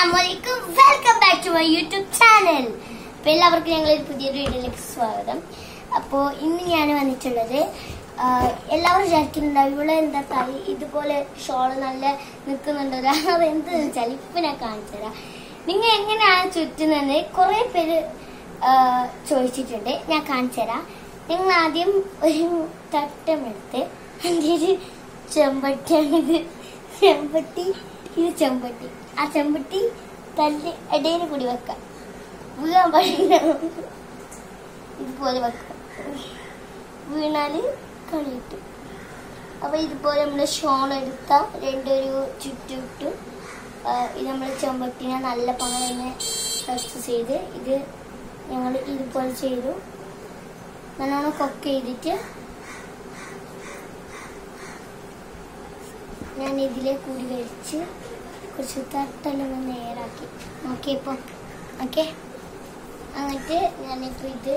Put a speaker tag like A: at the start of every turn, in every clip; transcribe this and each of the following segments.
A: അസ്സലാമലൈക്കും welcome back to my YouTube channel അപ്പൊ എല്ലാവർക്കും ഞങ്ങൾ പുതിയൊരു വീഡിയോയിലേക്ക് സ്വാഗതം അപ്പോ ഇന്ന് ഞാൻ വന്നിട്ടുള്ളത് ആ, എല്ലാവരും വിചാരിക്കുന്നുണ്ടാവും ഇവിടെ എന്താ തൈ ഇതുപോലെ ഷോള് നല്ല നിൽക്കുന്നുണ്ടോ അത് എന്ത് വെച്ചാൽ ഇപ്പൊ ഞാൻ കാണിച്ചു തരാം നിങ്ങൾ എങ്ങനെയാണ് ചുറ്റുന്നതെന്ന് കുറെ പേര് ആ, ചോദിച്ചിട്ടുണ്ട് ഞാൻ കാണിച്ചു തരാം നിങ്ങൾ ആദ്യം ഒരു തട്ടമെടുത്ത് അതിൻ്റെ ഒരു ചെമ്പട്ടിയാണിത് ചെമ്പട്ടി ഇത് ചെമ്പട്ടി ആ ചെമ്പട്ടി തല്ലി ഇടയിൽ കൂടി വെക്കാം വീഴാൻ പാടില്ല ഇതുപോലെ വെക്കാം വീണാല് കളി കിട്ടും അപ്പൊ ഇതുപോലെ നമ്മള് ഷോൺ എടുത്ത രണ്ടൊരു ചുറ്റുവിട്ടു ഇത് നമ്മൾ ചെമ്പട്ടിനെ നല്ല പങ്ങനെ ടച്ച് ചെയ്ത് ഇത് ഞങ്ങൾ ഇതുപോലെ ചെയ്തു നല്ലോണം കൊക്ക് ചെയ്തിട്ട് ഞാൻ ഇതിലെ കൂടി കഴിച്ച് കുറച്ച് തട്ടെല്ലാം ഒന്ന് നേരാക്കി ഓക്കെ ഇപ്പൊ ഓക്കെ എന്നിട്ട് ഞാനിപ്പോ ഇത്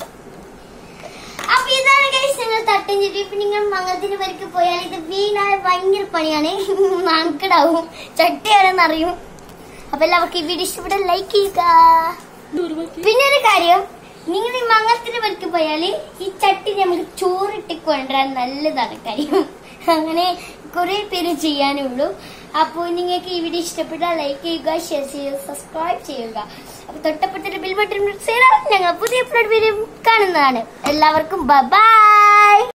A: അപ്പൊ ഇതാണ് കഴിച്ച് നിങ്ങൾ തട്ടം ചുറ്റി ഇപ്പൊ നിങ്ങൾ മംഗളത്തിന് വരയ്ക്ക് പോയാൽ ഇത് വീണാൽ ഭയങ്കര പണിയാണ് നാണക്കടാവും ചട്ടി ആരെന്നറിയും അപ്പൊ എല്ലാവർക്കും ഈ വീഡിയോ ഇഷ്ടപ്പെട്ട ലൈക്ക് ചെയ്യുക പിന്നെ ഒരു കാര്യം നിങ്ങൾ ഈ മംഗളത്തിന് വരയ്ക്ക് പോയാല് ഈ ചട്ടി നമുക്ക് ചോറിട്ട് കൊണ്ടുവരാൻ നല്ലതാണ് കാര്യം അങ്ങനെ കുറെ പേര് ചെയ്യാനേ ഉള്ളൂ അപ്പോൾ നിങ്ങൾക്ക് ഈ വീഡിയോ ഇഷ്ടപ്പെട്ടാൽ ലൈക്ക് ചെയ്യുക ഷെയർ ചെയ്യുക സബ്സ്ക്രൈബ് ചെയ്യുക അപ്പൊ തൊട്ടപ്പുറത്തൊരു ബിൽ ബട്ടൺ പ്രസ് ചെയ്താൽ ഞങ്ങൾ പുതിയ എപ്പിസോഡ് വീഡിയോ കാണുന്നതാണ് എല്ലാവർക്കും ബൈ